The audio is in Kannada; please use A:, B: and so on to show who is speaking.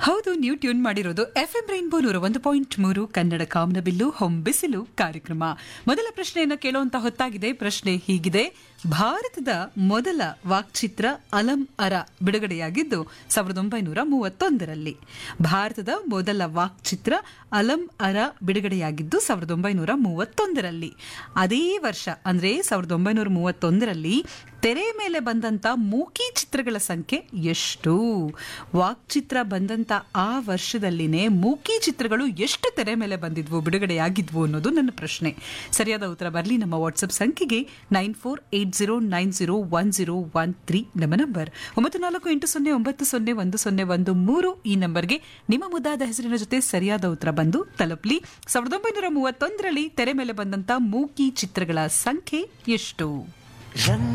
A: ಹೌದು ನೀವು ಟ್ಯೂನ್ ಮಾಡಿರೋದು ಎಫ್ ಎಂ ರೈನ್ಬೋ ನೂರ ಒಂದು ಪಾಯಿಂಟ್ ಮೂರು ಕನ್ನಡ ಕಾಮನಬಿಲ್ಲು ಹೊಂಬಿಸಿಲು ಕಾರ್ಯಕ್ರಮ ಮೊದಲ ಪ್ರಶ್ನೆಯನ್ನು ಕೇಳುವಂತ ಹೊತ್ತಾಗಿದೆ ಪ್ರಶ್ನೆ ಹೀಗಿದೆ ಭಾರತದ ಮೊದಲ ವಾಕ್ಚಿತ್ರ ಅಲಂ ಅರ ಬಿಡುಗಡೆಯಾಗಿದ್ದು ಸಾವಿರದ ಒಂಬೈನೂರ ಮೂವತ್ತೊಂದರಲ್ಲಿ ಭಾರತದ ಮೊದಲ ವಾಕ್ಚಿತ್ರ ಅಲಂ ಅರ ಬಿಡುಗಡೆಯಾಗಿದ್ದು ಸಾವಿರದ ಒಂಬೈನೂರ ಮೂವತ್ತೊಂದರಲ್ಲಿ ಅದೇ ವರ್ಷ ಅಂದ್ರೆ ಸಾವಿರದ ಒಂಬೈನೂರ ಮೂವತ್ತೊಂದರಲ್ಲಿ ತೆರೆ ಮೇಲೆ ಬಂದಂತ ಮೂಕಿ ಚಿತ್ರಗಳ ಸಂಖ್ಯೆ ಎಷ್ಟು ವಾಕ್ಚಿತ್ರ ಬಂದಂತ ಆ ವರ್ಷದಲ್ಲಿನೇ ಮೂಕಿ ಚಿತ್ರಗಳು ಎಷ್ಟು ತೆರೆ ಮೇಲೆ ಬಂದಿದ್ವು ಬಿಡುಗಡೆಯಾಗಿದ್ವು ಅನ್ನೋದು ನನ್ನ ಪ್ರಶ್ನೆ ಸರಿಯಾದ ಉತ್ತರ ಬರಲಿ ನಮ್ಮ ವಾಟ್ಸ್ಆಪ್ ಸಂಖ್ಯೆಗೆ nine four eight zero nine zero one zero one three ನಮ್ಮ ನಂಬರ್ ಒಂಬತ್ತು ನಾಲ್ಕು ಎಂಟು ಸೊನ್ನೆ ಒಂಬತ್ತು ಸೊನ್ನೆ ಒಂದು ಸೊನ್ನೆ ಒಂದು ಮೂರು ಈ ನಂಬರ್ಗೆ ನಿಮ್ಮ ಮುದ್ದಾದ ಹೆಸರಿನ ಜೊತೆ ಸರಿಯಾದ ಉತ್ತರ ಬಂದು ತಲುಪಲಿ ಸಾವಿರದ ಒಂಬೈನೂರ ಮೂವತ್ತೊಂದರಲ್ಲಿ ತೆರೆ ಮೇಲೆ ಬಂದಂತ ಮೂಕಿ ಚಿತ್ರಗಳ ಸಂಖ್ಯೆ ಎಷ್ಟು
B: ರನ್ನ